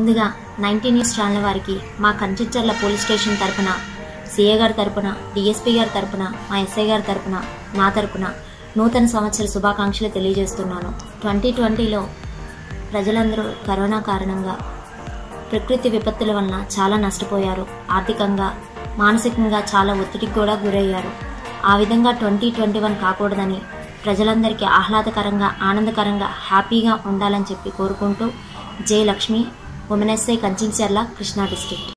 ముందుగా ninety news channel వారికి మా కంచిచర్ల పోలీస్ స్టేషన్ తరపున సిఏ గారి తరపున డిఎస్పీ గారి తరపున మా ఎస్ఐ గారి తరపున నా తరపున నూతన సంవత్సర శుభాకాంక్షలు తెలియజేస్తున్నాను ట్వంటీ ట్వంటీలో ప్రజలందరూ కరోనా కారణంగా ప్రకృతి విపత్తుల వలన చాలా నష్టపోయారు ఆర్థికంగా మానసికంగా చాలా ఒత్తిడికి కూడా గురయ్యారు ఆ విధంగా ట్వంటీ ట్వంటీ వన్ కాకూడదని ప్రజలందరికీ ఆహ్లాదకరంగా ఆనందకరంగా హ్యాపీగా ఉండాలని చెప్పి కోరుకుంటూ Jai Lakshmi women SI Kanchikacherla Krishna district